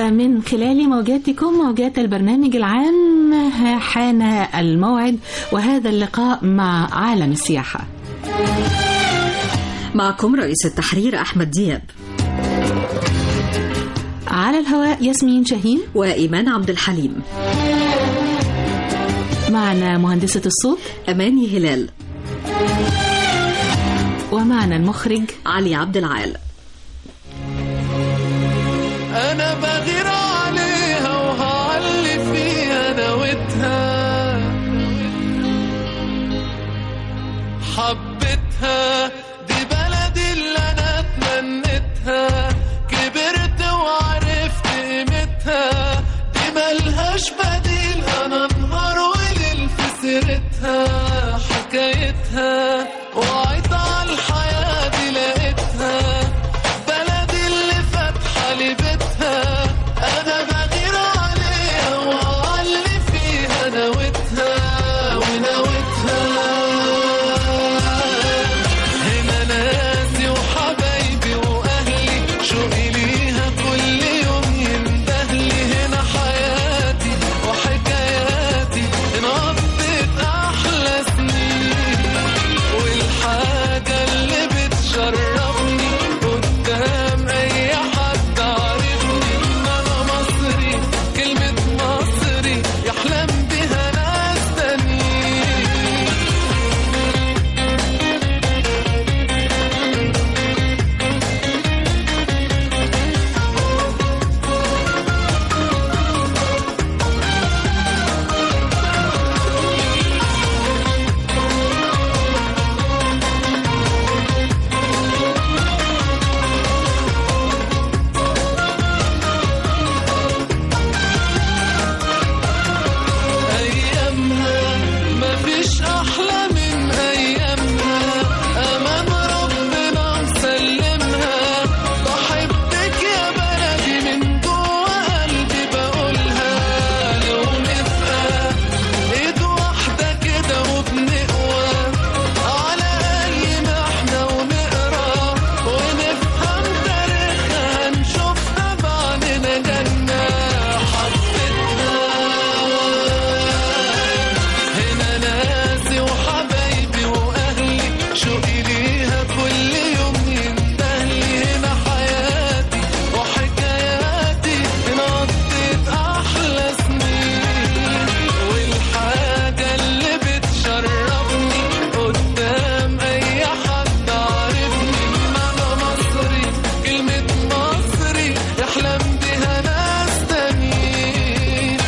ومن خلال موجاتكم موجات البرنامج العام حان الموعد وهذا اللقاء مع عالم السياحة معكم رئيس التحرير أحمد دياب على الهواء ياسمين شاهين وإيمان عبد الحليم معنا مهندسة الصوت أماني هلال ومعنا المخرج علي عبد العال انا بغير عليها وهعلي فيها نويتها حبيتها دي بلدي اللي انا اتمنيتها كبرت وعرفت قيمتها دي ملهاش بديل انا نهار وليل في سيرتها حكايتها وعيت على الحياة دي لقيتها بلدي اللي فاتحة لي بيتها أنا بغير عليها وأعلي فيها نويتها ونويتها هنا ناسي وحبايبي وأهلي شوقي ليها كل يوم يندهلي هنا حياتي وحكاياتي هنا قضيت أحلى سنين والحاجة اللي بتشرفني قدام أي حد عارفني إن أنا مصري كلمة مصري يحلم بها ناس تانيين أيامها مفيش أحلى من أيامها أمان ربنا مسلمها بحبك يا بلدي من جوا قلبي بقولها لو نبقى إيد واحدة كده وبنقوى على أي محنة ونقرا ونفهم تاريخها هنشوفها بعدنا جنة حبيتها هنا ناسي وحبايبي واهلي شوقي ليها كل يوم يندهلي هنا حياتي وحكاياتي هنا قضيت احلى سنين والحاجه اللي بتشرفني قدام اي حد عارفني ان انا مصري كلمه مصري يحلم بها ناس تانيين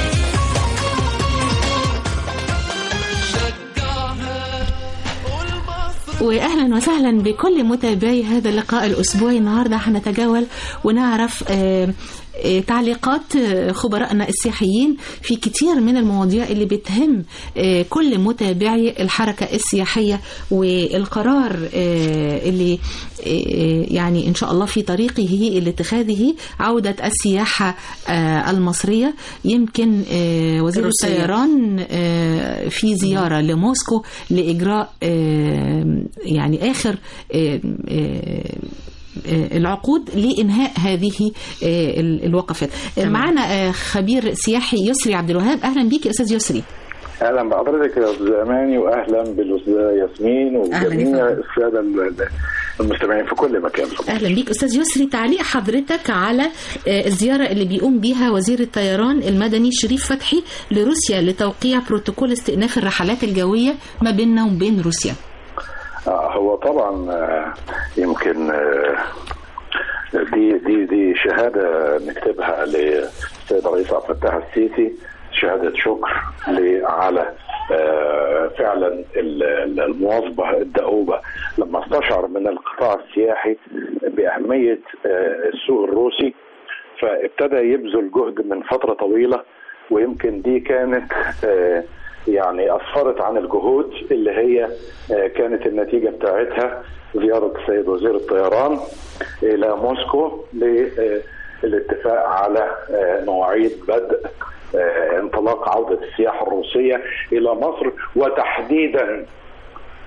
شجعها قول مصر واهلا وسهلا بكل متابعي هذا اللقاء الاسبوعي النهارده هنتجول ونعرف آه، آه، تعليقات آه، خبرائنا السياحيين في كتير من المواضيع اللي بتهم آه، كل متابعي الحركه السياحيه والقرار آه، اللي آه، يعني ان شاء الله في طريقه لاتخاذه عوده السياحه آه، المصريه يمكن آه، وزير الروسية. الطيران آه، في زياره لموسكو لاجراء آه، يعني اخر آه، آه، آه، العقود لانهاء هذه آه، ال- الوقفات معنا آه، خبير سياحي يسري عبد الوهاب اهلا بيك يا استاذ يسري اهلا بحضرتك يا استاذ اماني واهلا بالاستاذه ياسمين أهلاً وجميع بك. الساده ال- المستمعين في كل مكان اهلا بيك استاذ يسري تعليق حضرتك على آه، الزياره اللي بيقوم بيها وزير الطيران المدني شريف فتحي لروسيا لتوقيع بروتوكول استئناف الرحلات الجويه ما بيننا وبين روسيا آه هو طبعا آه، يمكن آه، دي دي دي شهاده نكتبها للسيد الرئيس عبد الفتاح السيسي شهاده شكر ل- على آه، فعلا ال- ال- المواظبه الدؤوبه لما استشعر من القطاع السياحي باهميه آه، السوق الروسي فابتدى يبذل جهد من فتره طويله ويمكن دي كانت آه، يعني اسفرت عن الجهود اللي هي آه، كانت النتيجه بتاعتها زياره السيد وزير الطيران الى موسكو للاتفاق على آه، مواعيد بدء آه، انطلاق عوده السياحه الروسيه الى مصر وتحديدا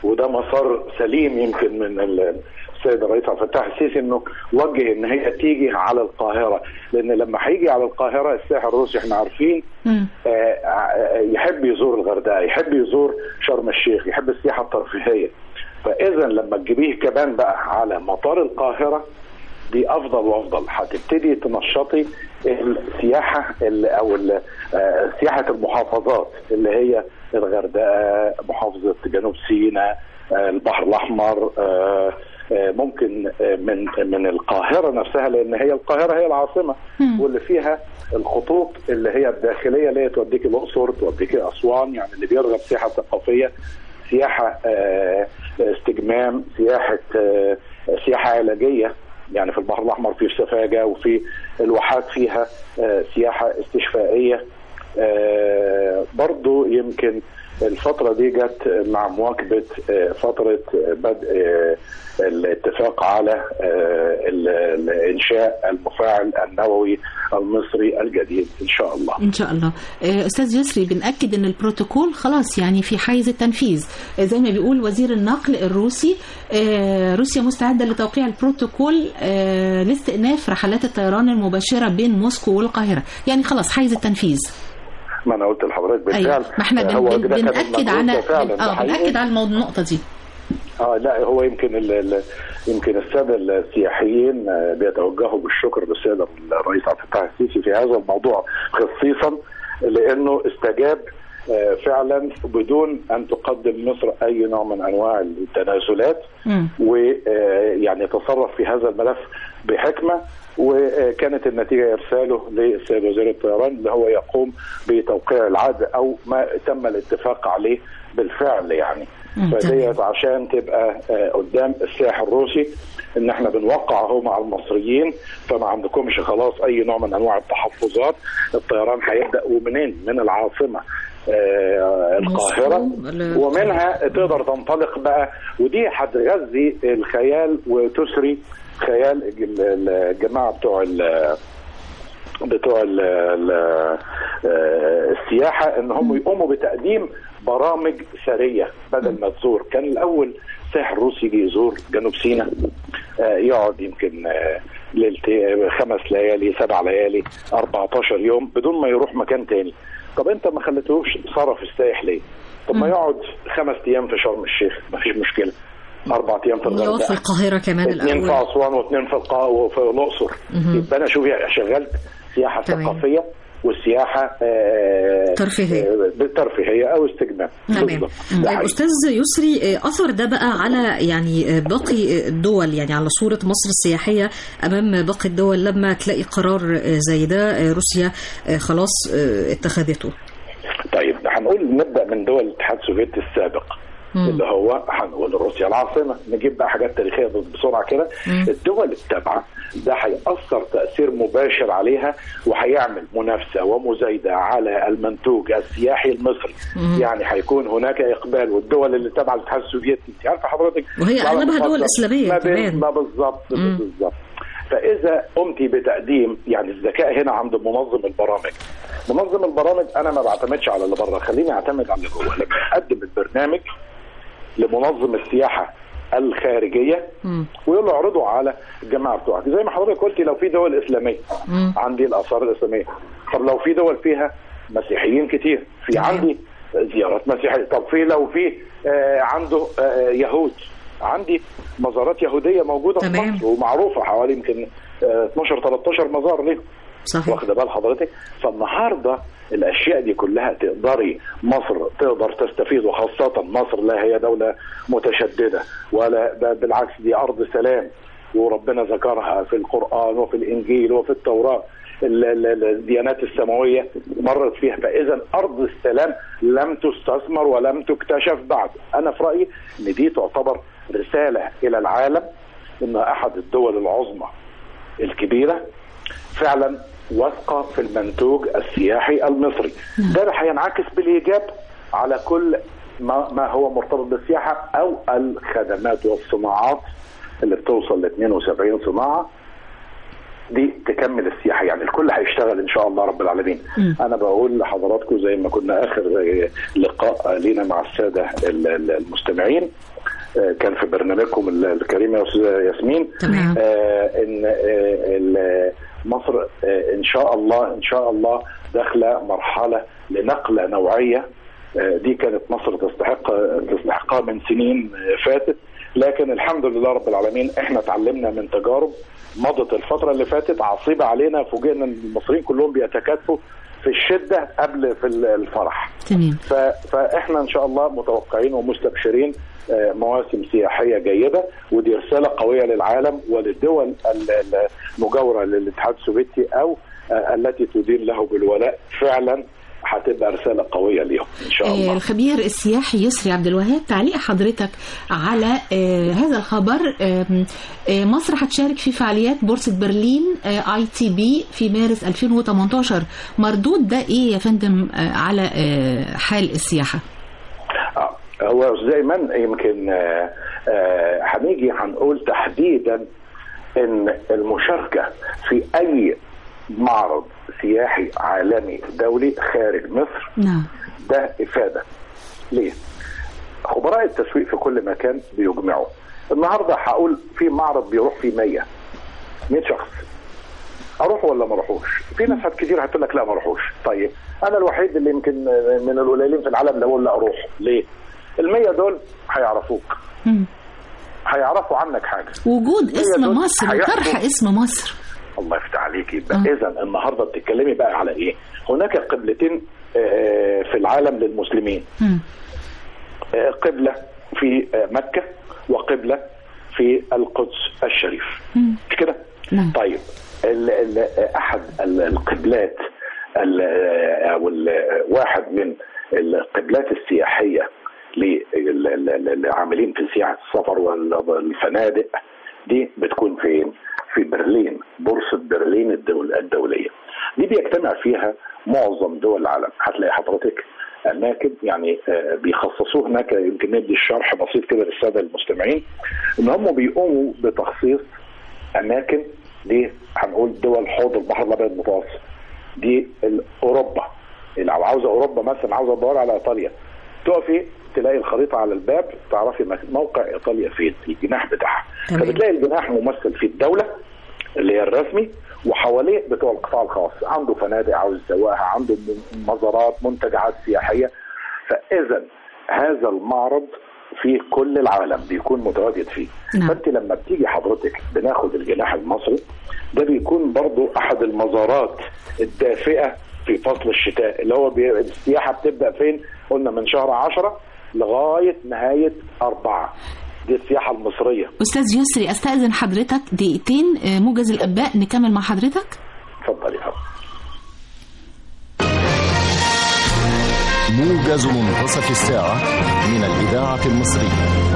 وده مسار سليم يمكن من ال- السيد الرئيس عبد الفتاح السيسي انه وجه ان هي تيجي على القاهره لان لما هيجي على القاهره الساحل الروسي احنا عارفين مم. آه، آه، يحب يزور الغردقه يحب يزور شرم الشيخ يحب السياحه الترفيهيه فاذا لما تجيبيه كمان بقى على مطار القاهره دي افضل وافضل هتبتدي تنشطي السياحه ال- او ال- آه، سياحه المحافظات اللي هي الغردقه محافظه جنوب سيناء آه، البحر الاحمر آه، آه، ممكن آه، من من القاهره نفسها لان هي القاهره هي العاصمه مم. واللي فيها الخطوط اللي هي الداخليه اللي هي توديك الاقصر توديك اسوان يعني اللي بيرغب سياحه ثقافيه سياحه آه، استجمام سياحه آه، سياحه علاجيه يعني في البحر الاحمر في سفاجه وفي الواحات فيها آه، سياحه استشفائيه آه، برضو يمكن الفترة دي جت مع مواكبة آه، فترة بدء آه، الاتفاق على آه، ال- ال- إنشاء المفاعل النووي المصري الجديد إن شاء الله ان شاء الله آه، استاذ يسري بناكد ان البروتوكول خلاص يعني في حيز التنفيذ آه، زي ما بيقول وزير النقل الروسي آه، روسيا مستعده لتوقيع البروتوكول آه، لاستئناف رحلات الطيران المباشره بين موسكو والقاهره يعني خلاص حيز التنفيذ ما أنا قلت لحضرتك بالفعل ايوه ما احنا بن هو بن ده كان بناكد المجهود على ده فعلا ده اه حقيقي. بناكد على الموضوع النقطه دي اه لا هو يمكن ال ال يمكن الساده السياحيين آه، بيتوجهوا بالشكر للسيد الرئيس عبد الفتاح السيسي في هذا الموضوع خصيصا لانه استجاب آه، فعلا بدون ان تقدم مصر اي نوع من انواع التنازلات مم. ويعني تصرف في هذا الملف بحكمه وكانت النتيجه ارساله للسيد وزير الطيران اللي هو يقوم بتوقيع العقد او ما تم الاتفاق عليه بالفعل يعني مم، فديت عشان تبقى آه، قدام الساحل الروسي ان احنا بنوقع اهو مع المصريين فما عندكمش خلاص اي نوع من انواع التحفظات الطيران هيبدا ومنين من العاصمه آه، القاهره موسكو ولا- ومنها تقدر تنطلق بقى ودي هتغذي الخيال وتسري خيال الج- الجماعه بتوع ال- بتوع ال ال السياحه ان هم يقوموا بتقديم برامج سريه بدل ما تزور كان الاول ساحر روسي يجي يزور جنوب سيناء آه، يقعد يمكن آه، ليلتين خمس ليالي سبع ليالي 14 يوم بدون ما يروح مكان تاني طب انت ما خليتهوش صرف السائح ليه؟ طب ما يقعد خمس ايام في شرم الشيخ ما فيش مشكله اربع ايام في يقف في الغردقه القاهرة كمان اثنين في الأول اسوان واثنين في القا وفي الاقصر يبقى انا شوفي شغلت سياحه تمام. ثقافيه والسياحه آه، ترفيهية. آه، ترفيهيه او استجمام تمام بالضبط. ده طيب حقيقي. استاذ يسري آه، اثر ده بقى على يعني آه، باقي الدول يعني على صوره مصر السياحيه امام باقي الدول لما تلاقي قرار آه، زي ده آه، روسيا آه، خلاص آه، اتخذته طيب هنقول نبدا من دول الاتحاد السوفيتي السابق مم. اللي هو هنقول روسيا العاصمه نجيب بقى حاجات تاريخيه بسرعه كده مم. الدول التابعه ده هيأثر تأثير مباشر عليها وهيعمل منافسة ومزايدة على المنتوج السياحي المصري مم. يعني هيكون هناك إقبال والدول اللي تابعة للاتحاد السوفيتي أنت عارفة حضرتك وهي طبعاً أغلبها دول بتفضل إسلامية ما بين- كمان. ما بالظبط مم. بالظبط فاذا قمت بتقديم يعني الذكاء هنا عند منظم البرامج منظم البرامج انا ما بعتمدش على اللي بره خليني اعتمد على اللي جوه لما اقدم البرنامج لمنظم السياحه الخارجيه مم. ويقول له اعرضه على الجماعه بتوعك زي ما حضرتك قلتي لو في دول اسلاميه مم. عندي الاثار الاسلاميه طب لو في دول فيها مسيحيين كتير في تمام. عندي زيارات مسيحيه طب في لو في آه عنده آه يهود عندي مزارات يهوديه موجوده في تمام. مصر ومعروفه حوالي يمكن آه 12 13 مزار ليهم صحيح واخده بال حضرتك فالنهارده الاشياء دي كلها تقدري مصر تقدر تستفيد وخاصه مصر لا هي دوله متشدده ولا ده بالعكس دي ارض سلام وربنا ذكرها في القران وفي الانجيل وفي التوراه ال- ال- ال- الديانات السماويه مرت فيها فاذا ارض السلام لم تستثمر ولم تكتشف بعد انا في رايي ان دي تعتبر رساله الى العالم ان احد الدول العظمى الكبيره فعلا واثقه في المنتوج السياحي المصري ده هينعكس بالايجاب على كل ما, ما هو مرتبط بالسياحه او الخدمات والصناعات اللي بتوصل ل 72 صناعه دي تكمل السياحه يعني الكل هيشتغل ان شاء الله رب العالمين مم. انا بقول لحضراتكم زي ما كنا اخر آه، لقاء لينا مع الساده ال- ال- المستمعين آه، كان في برنامجكم ال- الكريم يا استاذه ياسمين تمام. آه، ان آه، ال- مصر آه، ان شاء الله ان شاء الله داخله مرحله لنقله نوعيه آه، دي كانت مصر تستحق تستحقها من سنين آه، فاتت لكن الحمد لله رب العالمين احنا اتعلمنا من تجارب مضت الفتره اللي فاتت عصيبه علينا فوجئنا ان المصريين كلهم بيتكاتفوا في الشده قبل في الفرح تمام ف- فاحنا ان شاء الله متوقعين ومستبشرين آه، مواسم سياحيه جيده ودي رساله قويه للعالم وللدول ال- ال- المجاوره للاتحاد السوفيتي او آه، التي تدين له بالولاء فعلا هتبقى رساله قويه ليهم ان شاء آه، الله الخبير السياحي يسري عبد الوهاب تعليق حضرتك على آه، هذا الخبر آم، آه، مصر هتشارك في فعاليات بورصة برلين اي تي بي في مارس 2018 مردود ده ايه يا فندم آه، على آه، حال السياحة آه، هو زي ما يمكن آه، آه، هنيجي هنقول تحديدا ان المشاركه في اي معرض سياحي عالمي دولي خارج مصر نعم ده افاده ليه؟ خبراء التسويق في كل مكان بيجمعوا النهارده هقول في معرض بيروح فيه 100 100 شخص اروح ولا ما اروحوش؟ في ناس كتير هتقول لك لا ما اروحوش طيب انا الوحيد اللي يمكن من القليلين في العالم اللي اقول لا اروح ليه؟ ال 100 دول هيعرفوك مم. هيعرفوا عنك حاجه وجود هي اسم دول مصر هياخدوا- وطرح اسم مصر الله يفتح عليك يبقى آه. اذا النهارده بتتكلمي بقى على ايه؟ هناك قبلتين آه، في العالم للمسلمين مم. آه، قبلة في آه، مكة وقبلة في القدس الشريف مم. مش كده؟ نعم. طيب ال ال أحد ال- القبلات ال- أو ال- واحد من القبلات السياحية لل- ال- ال- العاملين في سياحة السفر والفنادق دي بتكون فين؟ في برلين بورصة برلين الدول الدولية دي بيجتمع فيها معظم دول العالم هتلاقي حضرتك اماكن يعني آه، بيخصصوه هناك يمكن ندي الشرح بسيط كده للساده المستمعين ان هم بيقوموا بتخصيص اماكن دي هنقول دول حوض البحر الابيض المتوسط دي ال- اوروبا لو عاوزه اوروبا مثلا عاوزه تدور على ايطاليا تقفي تلاقي الخريطه على الباب تعرفي مك- موقع ايطاليا فين الجناح بتاعها تمام. فبتلاقي الجناح ممثل في الدوله اللي هي الرسمي وحواليه بتوع القطاع الخاص عنده فنادق عاوز يسوقها عنده م- مزارات منتجعات سياحيه فاذا هذا المعرض في كل العالم بيكون متواجد فيه نعم. فانت لما بتيجي حضرتك بناخد الجناح المصري ده بيكون برضو احد المزارات الدافئه في فصل الشتاء اللي هو بي... السياحه بتبدا فين قلنا من شهر عشرة لغايه نهايه أربعة دي السياحه المصريه استاذ يسري استاذن حضرتك دقيقتين آه، موجز الانباء نكمل مع حضرتك اتفضلي يا فندم. موجز منتصف الساعة من الإذاعة المصرية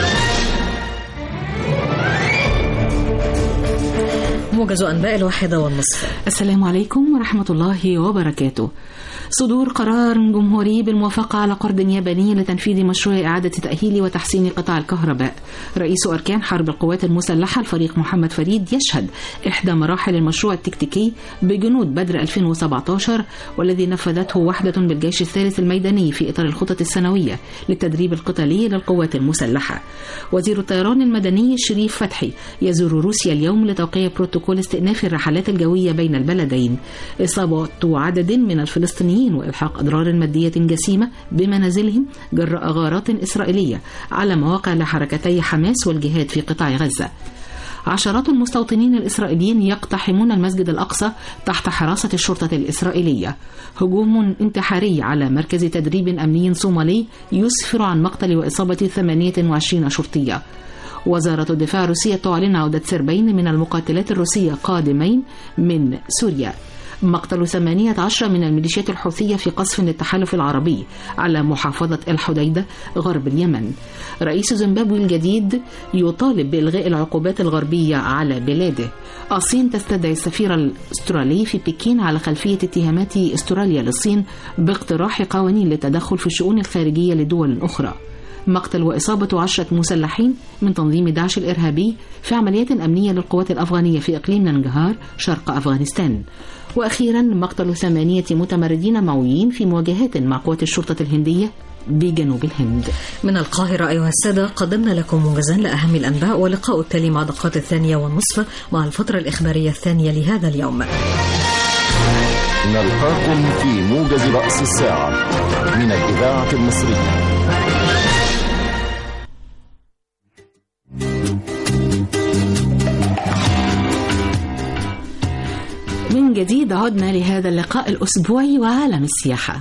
موجز أنباء الواحدة والنصف السلام عليكم ورحمة الله وبركاته صدور قرار جمهوري بالموافقة على قرض ياباني لتنفيذ مشروع إعادة تأهيل وتحسين قطاع الكهرباء رئيس أركان حرب القوات المسلحة الفريق محمد فريد يشهد إحدى مراحل المشروع التكتيكي بجنود بدر 2017 والذي نفذته وحدة بالجيش الثالث الميداني في إطار الخطط السنوية للتدريب القتالي للقوات المسلحة وزير الطيران المدني شريف فتحي يزور روسيا اليوم لتوقيع بروتوكول استئناف الرحلات الجوية بين البلدين إصابة عدد من الفلسطينيين وإلحاق أضرار مادية جسيمة بمنازلهم جراء غارات إسرائيلية على مواقع لحركتي حماس والجهاد في قطاع غزة عشرات المستوطنين الإسرائيليين يقتحمون المسجد الأقصى تحت حراسة الشرطة الإسرائيلية هجوم انتحاري على مركز تدريب أمني صومالي يسفر عن مقتل وإصابة 28 شرطية وزارة الدفاع الروسية تعلن عودة سربين من المقاتلات الروسية قادمين من سوريا مقتل 18 من الميليشيات الحوثية في قصف للتحالف العربي على محافظة الحديدة غرب اليمن رئيس زيمبابوي الجديد يطالب بإلغاء العقوبات الغربية على بلاده الصين تستدعي السفير الأسترالي في بكين على خلفية اتهامات استراليا للصين باقتراح قوانين للتدخل في الشؤون الخارجية لدول أخرى مقتل وإصابة عشرة مسلحين من تنظيم داعش الإرهابي في عمليات أمنية للقوات الأفغانية في إقليم ننجهار شرق أفغانستان وأخيرا مقتل ثمانية متمردين معويين في مواجهات مع قوات الشرطة الهندية بجنوب الهند من القاهرة أيها السادة قدمنا لكم موجزا لأهم الأنباء ولقاء التالي مع دقات الثانية والنصف مع الفترة الإخبارية الثانية لهذا اليوم نلقاكم في موجز رأس الساعة من الإذاعة المصرية من جديد عدنا لهذا اللقاء الأسبوعي وعالم السياحة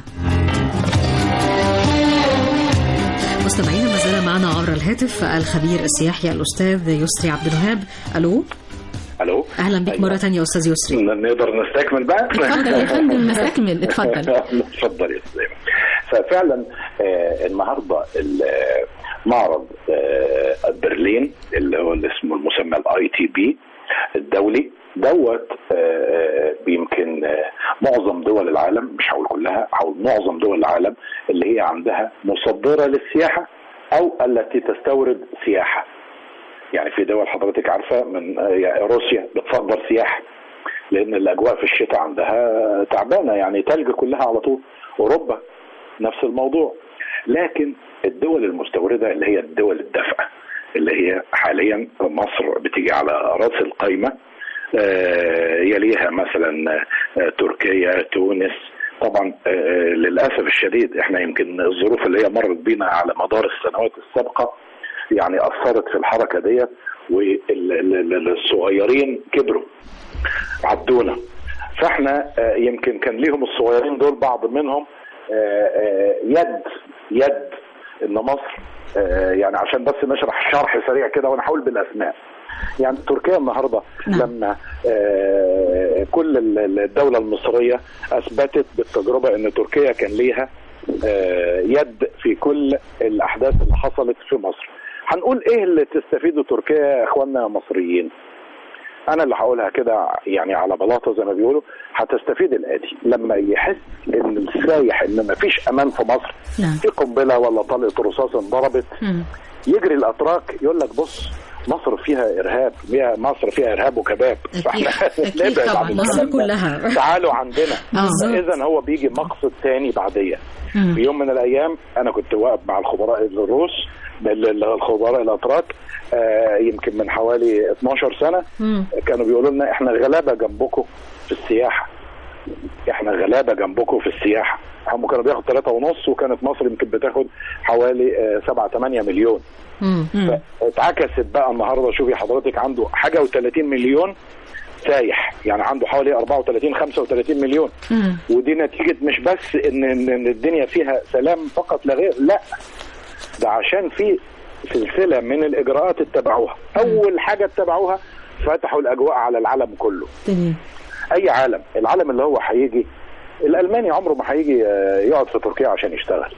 مستمعينا ما زال معنا عبر الهاتف الخبير السياحي الأستاذ يسري عبد الوهاب ألو الو أهلا بك أيوة. مرة ثانية أستاذ يسري نقدر نستكمل بقى اتفضل يا فندم نستكمل اتفضل اتفضل يا استاذ ففعلا آه، النهارده ال- آه، معرض آه، برلين اللي هو اللي اسمه المسمى الاي تي بي الدولي دوت آه، يمكن آه، معظم دول العالم مش هقول كلها هقول معظم دول العالم اللي هي عندها مصدره للسياحه او التي تستورد سياحه يعني في دول حضرتك عارفه من آه، يعني روسيا بتصدر سياحه لان الاجواء في الشتاء عندها تعبانه يعني تلج كلها على طول اوروبا نفس الموضوع لكن الدول المستورده اللي هي الدول الدافئه اللي هي حاليا مصر بتيجي على راس القايمه آه، يليها مثلا آه، تركيا تونس طبعا آه، للاسف الشديد احنا يمكن الظروف اللي هي مرت بينا على مدار السنوات السابقه يعني اثرت في الحركه ديت والصغيرين كبروا عدونا فاحنا آه، يمكن كان ليهم الصغيرين دول بعض منهم آه، آه، يد يد ان مصر آه، يعني عشان بس نشرح شرح سريع كده وانا هقول بالاسماء يعني تركيا النهارده نعم. لما آه، كل ال- ال- الدوله المصريه اثبتت بالتجربه ان تركيا كان ليها آه، يد في كل الاحداث اللي حصلت في مصر هنقول ايه اللي تستفيده تركيا يا اخواننا يا مصريين انا اللي هقولها كده يعني على بلاطه زي ما بيقولوا هتستفيد الاتي لما يحس ان السايح ان مفيش امان في مصر نعم. في قنبله ولا طلقه رصاص انضربت مم. يجري الاتراك يقول لك بص مصر فيها ارهاب فيها مصر فيها ارهاب وكباب فاحنا أكيد نبعد طبعا عن مصر الكلام ده. كلها تعالوا عندنا بالظبط. اذا هو بيجي مقصد تاني بعديه مم. في يوم من الايام انا كنت واقف مع الخبراء الروس ال- ال- الخبراء الاتراك آه، يمكن من حوالي 12 سنه مم. كانوا بيقولوا لنا احنا غلابه جنبكم في السياحه احنا غلابه جنبكم في السياحه هم كانوا بياخدوا ثلاثة ونص وكانت مصر يمكن بتاخد حوالي آه، 7 8 مليون مم. مم. اتعكست بقى النهارده شوفي حضرتك عنده حاجه و30 مليون سايح يعني عنده حوالي 34 35 مليون مم. ودي نتيجه مش بس ان ان إن الدنيا فيها سلام فقط لا غير لا ده عشان في سلسله من الاجراءات اتبعوها اول حاجه اتبعوها فتحوا الاجواء على العالم كله تمام اي عالم العالم اللي هو هيجي الالماني عمره ما هيجي آه، يقعد في تركيا عشان يشتغل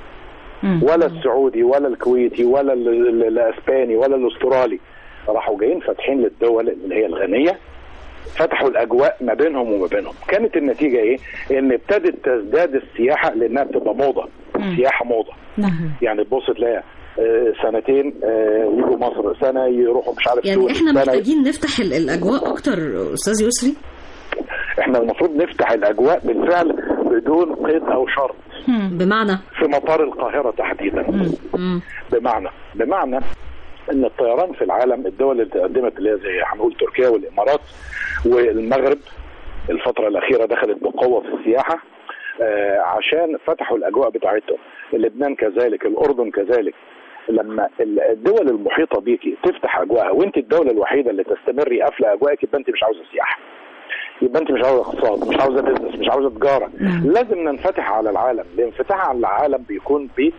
مم. ولا السعودي ولا الكويتي ولا ال- ال- الاسباني ولا الاسترالي راحوا جايين فاتحين للدول اللي هي الغنيه فتحوا الاجواء ما بينهم وما بينهم كانت النتيجه ايه ان ابتدت تزداد السياحه لانها بتبقى موضه مم. السياحه موضه نعم يعني تبص تلاقي آه، سنتين آه، يجوا مصر سنه يروحوا مش عارف يعني تونس، احنا سنة محتاجين نفتح ال- الاجواء اكتر استاذ يسري احنا المفروض نفتح الاجواء بالفعل بدون قيد او شرط مم. بمعنى في مطار القاهره تحديدا مم. بمعنى بمعنى ان الطيران في العالم الدول اللي تقدمت اللي هي زي هنقول تركيا والامارات والمغرب الفتره الاخيره دخلت بقوه في السياحه آه، عشان فتحوا الاجواء بتاعتهم لبنان كذلك الاردن كذلك لما ال- الدول المحيطه بيكي تفتح اجواءها وانت الدوله الوحيده اللي تستمري قافله اجواءك يبقى انت مش عاوزه سياحه يبقى انت مش عاوزه اقتصاد مش عاوزه بزنس مش عاوزه تجاره لازم ننفتح على العالم الانفتاح على العالم بيكون ب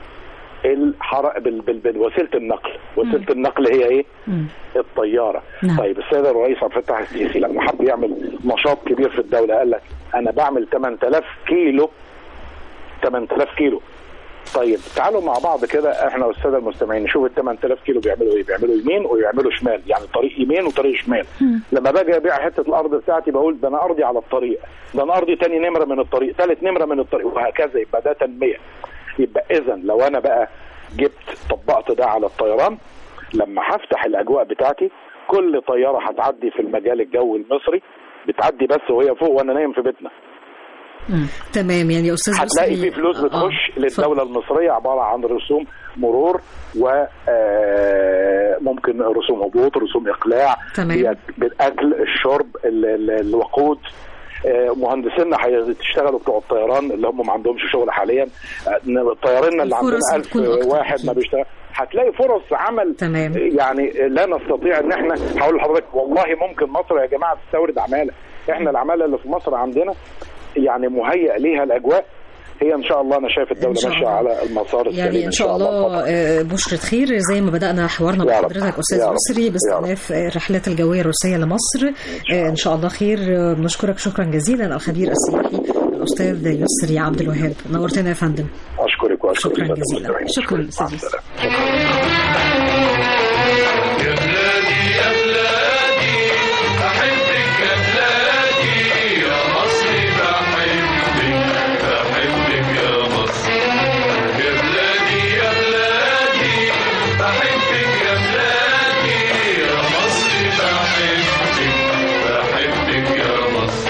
الحر... بال... بال... بالوسيله النقل وسيله النقل هي ايه مم. الطياره نعم. طيب السيد الرئيس عبد الفتاح السيسي لما حب يعمل نشاط كبير في الدوله قال لك انا بعمل 8000 كيلو 8000 كيلو طيب تعالوا مع بعض كده احنا والساده المستمعين نشوف ال 8000 كيلو بيعملوا ايه بيعملوا يمين ويعملوا شمال يعني طريق يمين وطريق شمال لما باجي ابيع حته الارض بتاعتي بقول ده انا ارضي على الطريق ده انا ارضي تاني نمره من الطريق ثالث نمره من الطريق وهكذا يبقى ده تنميه يبقى اذا لو انا بقى جبت طبقت ده على الطيران لما هفتح الاجواء بتاعتي كل طياره هتعدي في المجال الجوي المصري بتعدي بس وهي فوق وانا نايم في بيتنا تمام يعني استاذ هتلاقي يسري- في فلوس آه، آه. بتخش للدوله المصريه عباره عن رسوم مرور و آه، ممكن رسوم هبوط رسوم اقلاع تمام. هي بالاكل الشرب ال- ال- الوقود آه، مهندسينا هيشتغلوا بتوع الطيران اللي هم ما عندهمش شغل حاليا آه، طيارينا اللي عندنا الفرص 1000 بتكون أكتر واحد ما أكيد. بيشتغل هتلاقي فرص عمل تمام. يعني لا نستطيع ان احنا هقول لحضرتك والله ممكن مصر يا جماعه تستورد عماله احنا العماله اللي في مصر عندنا يعني مهيئ ليها الاجواء هي ان شاء الله انا شايف الدوله إن شاء ماشيه الله. على المسار السليم يعني ان شاء الله آه، بشرة خير زي ما بدأنا حوارنا مع يا رب. حضرتك استاذ يا رب. يسري يا باستئناف آه، الرحلات الجوية الروسية لمصر آه، ان شاء الله خير آه، بنشكرك شكرا جزيلا الخبير السياحي الاستاذ يسري عبد الوهاب نورتنا يا فندم اشكرك واشكر شكراً السادة جزيلاً. المستمعين. شكراً مع أستاذ السلامة. يا بلادي يا بلادي أحبك يا بلادي يا مصري بحبك بحبك يا مصر يا بلادي يا بلادي بحبك يا بلادي يا مصري بحبك بحبك يا مصر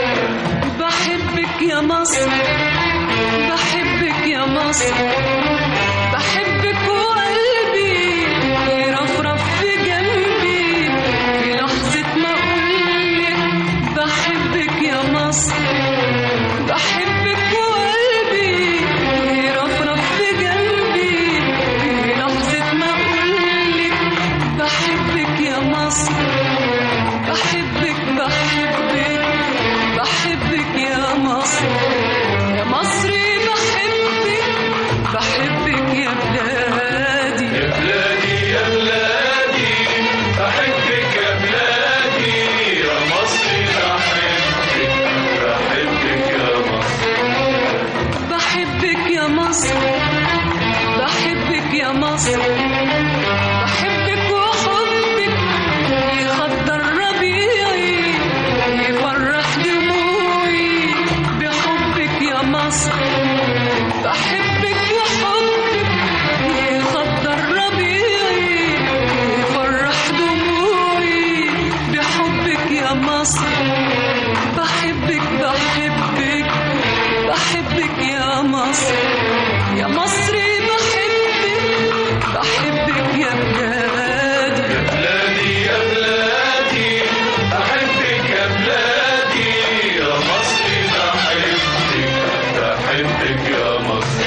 بحبك يا مصر بحبك يا مصر بحبك وقلبي يرفرف في جنبي في لحظة ما أقولك بحبك يا مصر بحبك وقلبي يرفرف في جنبي في لحظة ما أقولك بحبك يا مصر بحبك بحبك بحبك يا مصر يا مصري بحبك بحبك يا بلادي يا بلادي يا بلادي أحبك يا بلادي يا مصري بحبك بحبك يا مصر بحبك يا مصر بحبك يا مصر بحبك وحبك يخضر ربيعي يفرح دموعي بحبك يا مصر بحبك وحبك يخضر ربيعي يفرح دموعي بحبك يا مصر بحبك بحبك بحبك يا مصر يا مصري بحبك بحبك يا بلادي يا بلادي يا بلادي أحبك يا بلادي يا مصري بحبك بحبك يا مصر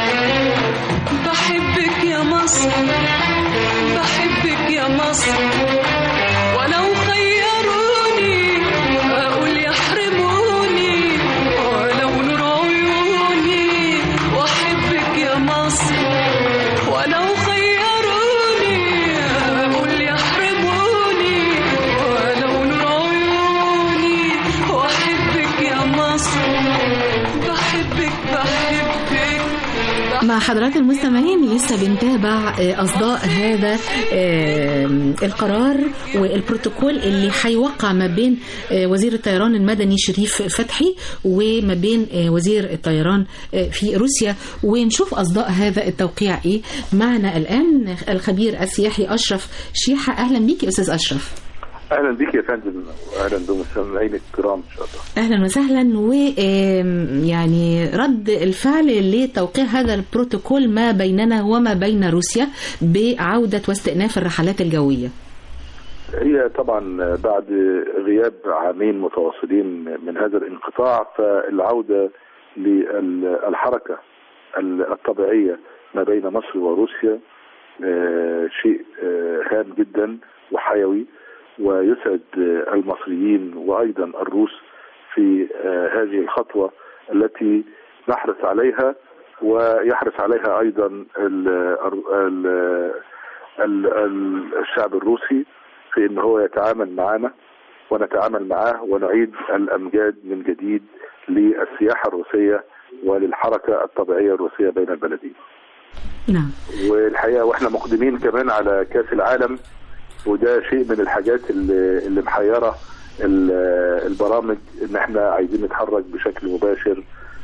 بحبك يا مصر بحبك يا مصر ولو خيروني أقول يحرموني ولو نور عيوني وأحبك يا مصر ولو خيروني أقول يحرموني ولو نور عيوني وأحبك يا مصر بحبك بحبك مع حضرات المستمعين لسه بنتابع آه، أصداء هذا آه، القرار والبروتوكول اللي هيوقع ما بين آه، وزير الطيران المدني شريف فتحي وما بين آه، وزير الطيران آه، في روسيا ونشوف أصداء هذا التوقيع إيه معنا الآن الخبير السياحي أشرف شيحة أهلا بيك يا أستاذ أشرف اهلا بك يا فندم اهلا بمستمعين الكرام ان شاء الله اهلا وسهلا ويعني رد الفعل لتوقيع هذا البروتوكول ما بيننا وما بين روسيا بعوده واستئناف الرحلات الجويه. هي طبعا بعد غياب عامين متواصلين من هذا الانقطاع فالعوده للحركه الطبيعيه ما بين مصر وروسيا آه، شيء آه، هام جدا وحيوي ويسعد آه، المصريين وايضا الروس في آه، هذه الخطوه التي نحرص عليها ويحرص عليها ايضا ال ال ال ال الشعب الروسي في ان هو يتعامل معنا ونتعامل معاه ونعيد الامجاد من جديد للسياحه الروسيه وللحركه الطبيعيه الروسيه بين البلدين. نعم والحقيقه واحنا مقدمين كمان على كاس العالم وده شيء من الحاجات اللي, اللي محيره ال- البرامج ان احنا عايزين نتحرك بشكل مباشر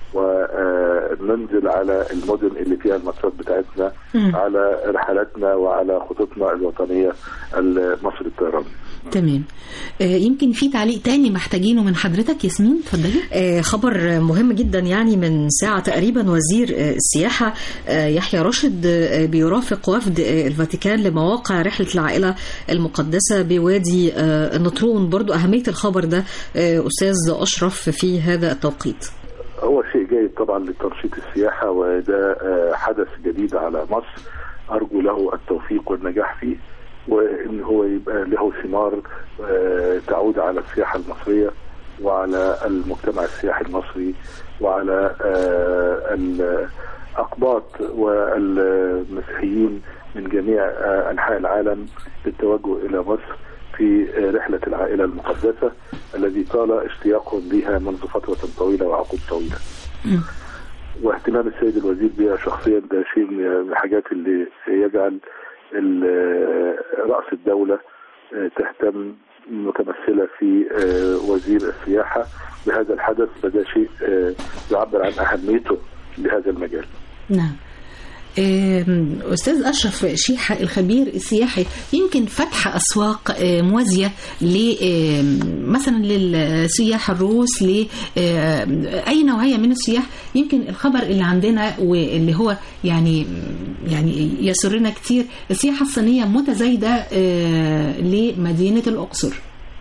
وننزل على المدن اللي فيها الماتشات بتاعتنا مم. على رحلاتنا وعلى خطوطنا الوطنيه مصر الطيران تمام آه، يمكن في تعليق تاني محتاجينه من حضرتك ياسمين اتفضلي آه، خبر مهم جدا يعني من ساعة تقريبا وزير آه، السياحة آه، يحيى راشد آه، بيرافق وفد آه، الفاتيكان لمواقع رحلة العائلة المقدسة بوادي آه، النطرون برضو أهمية الخبر ده آه، أستاذ أشرف في هذا التوقيت هو شيء جيد طبعا لتنشيط السياحه وده آه، حدث جديد على مصر ارجو له التوفيق والنجاح فيه وان هو يبقى له ثمار آه، تعود على السياحه المصريه وعلى المجتمع السياحي المصري وعلى آه، الاقباط والمسيحيين من جميع آه، انحاء العالم للتوجه الى مصر في آه، رحله العائله المقدسه الذي طال اشتياقهم لها منذ فتره طويله وعقود طويله. مم. واهتمام السيد الوزير بها شخصيا ده شيء من الحاجات اللي يجعل ال- رأس الدولة آه، تهتم متمثلة في آه، وزير السياحة بهذا الحدث فده شيء آه، يعبر عن أهميته لهذا المجال نعم آم، أستاذ أشرف شيحة الخبير السياحي يمكن فتح أسواق آه، موازية ل آم، مثلا للسياح الروس لأي نوعية من السياح يمكن الخبر اللي عندنا واللي هو يعني يعني يسرنا كتير السياحة الصينية متزايدة آه، لمدينة الأقصر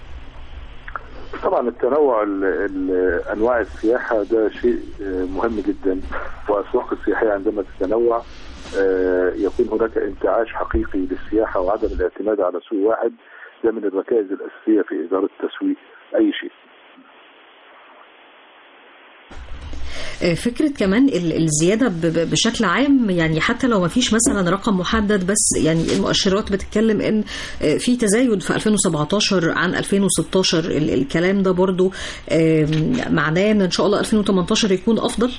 طبعا التنوع ال- ال- انواع السياحه ده شيء آه، مهم جدا واسواق السياحيه عندما تتنوع آه، يكون هناك انتعاش حقيقي للسياحه وعدم الاعتماد على سوق واحد ده من الركائز الاساسيه في اداره تسويق اي شيء. آه، فكرة كمان ال- الزيادة ب- ب- بشكل عام يعني حتى لو ما فيش مثلا رقم محدد بس يعني المؤشرات بتتكلم ان آه، في تزايد في 2017 عن 2016 ال- الكلام ده برضو آم، معناه ان ان شاء الله 2018 يكون افضل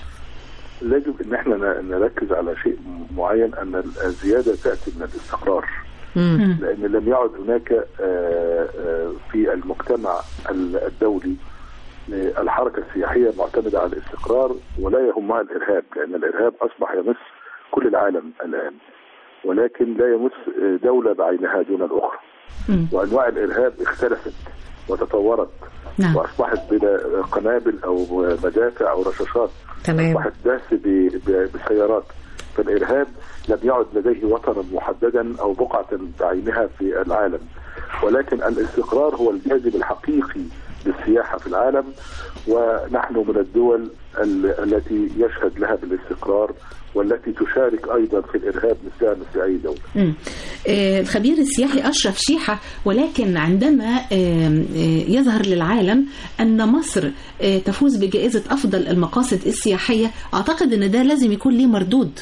يجب ان احنا ن- نركز على شيء معين ان الزياده تاتي من الاستقرار. مم. لان لم يعد هناك آه، آه، في المجتمع ال- الدولي آه، الحركه السياحيه معتمده على الاستقرار ولا يهمها الارهاب لان الارهاب اصبح يمس كل العالم الان ولكن لا يمس آه، دوله بعينها دون الاخرى مم. وانواع الارهاب اختلفت وتطورت نعم. واصبحت بلا قنابل او مدافع او رشاشات تمام اصبحت داس ب- ب- بسيارات فالارهاب لم يعد لديه وطنا محددا او بقعه بعينها في العالم ولكن الاستقرار هو الجاذب الحقيقي للسياحه في العالم ونحن من الدول ال- التي يشهد لها بالاستقرار والتي تشارك ايضا في الارهاب مثلها مثل اي دوله. مم. آه، الخبير السياحي أشرف شيحة ولكن عندما آم، آه، يظهر للعالم أن مصر آه، تفوز بجائزة أفضل المقاصد السياحية أعتقد أن ده لازم يكون ليه مردود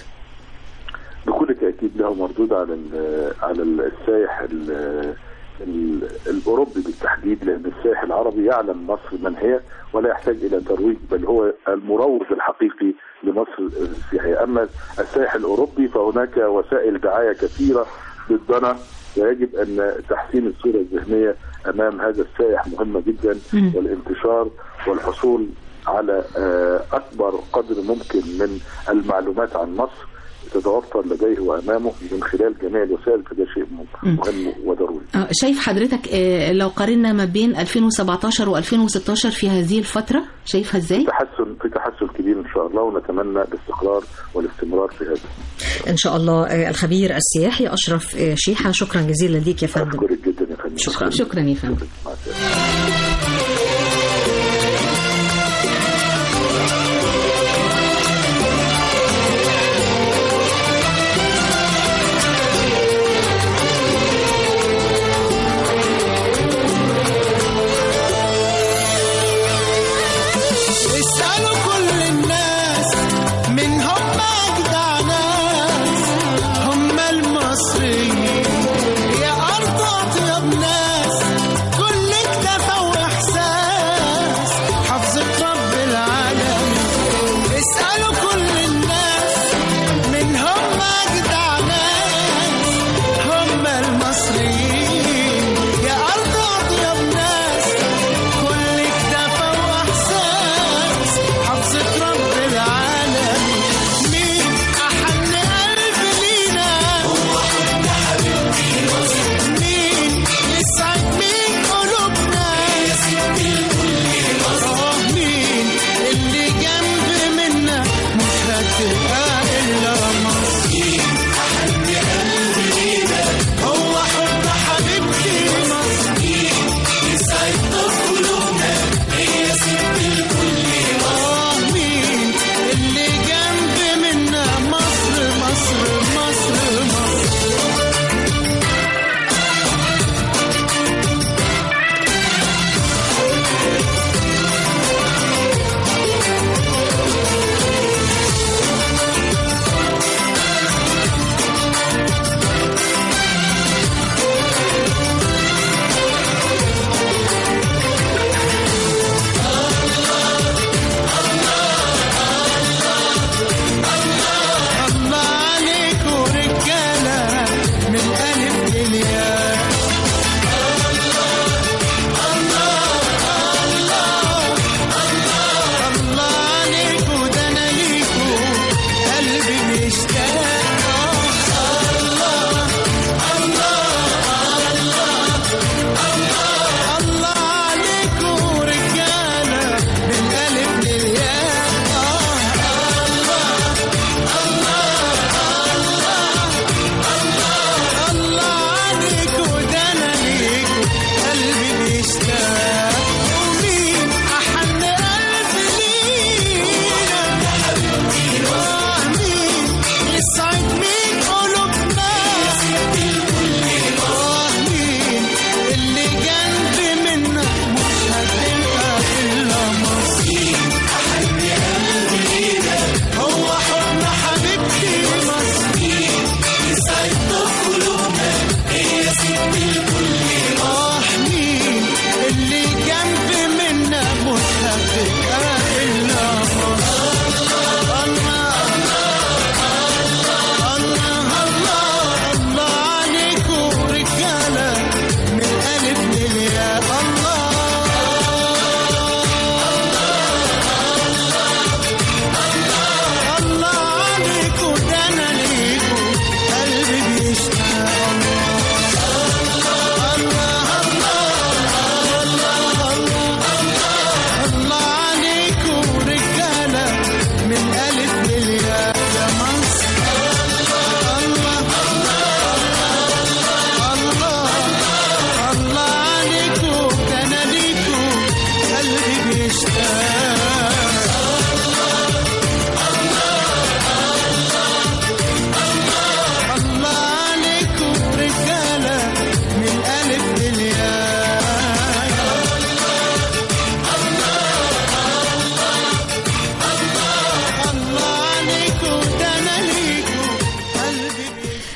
بكل تاكيد له مردود على ال- على السائح ال- ال- الاوروبي بالتحديد لان السائح العربي يعلم مصر من هي ولا يحتاج الى ترويج بل هو المروج الحقيقي لمصر السياحيه، اما السائح الاوروبي فهناك وسائل دعايه كثيره ضدنا ويجب ان تحسين الصوره الذهنيه امام هذا السائح مهمه جدا مم. والانتشار والحصول على آه، اكبر قدر ممكن من المعلومات عن مصر تتوفر لديه وامامه من خلال جميع الوسائل فده شيء مم. مهم وضروري. آه، شايف حضرتك آه، لو قارنا ما بين 2017 و2016 في هذه الفترة شايفها ازاي؟ تحسن في تحسن كبير ان شاء الله ونتمنى الاستقرار والاستمرار في هذا. ان شاء الله آه، الخبير السياحي اشرف آه، شيحة شكرا جزيلا ليك يا فندم اشكرك جدا يا فندم. شكرا. شكرا يا فندم مع السلامه. اسألوا كل الناس من هم أجدع ناس هم المصريين يا أرض أطيب ناس كل كتاب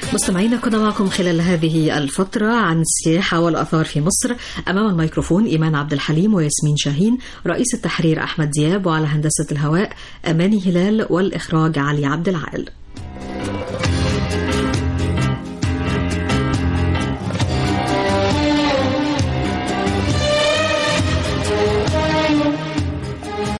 مستمعينا كنا معكم خلال هذه الفترة عن السياحة والآثار في مصر أمام الميكروفون إيمان عبد الحليم وياسمين شاهين رئيس التحرير أحمد دياب وعلى هندسة الهواء أماني هلال والإخراج علي عبد العال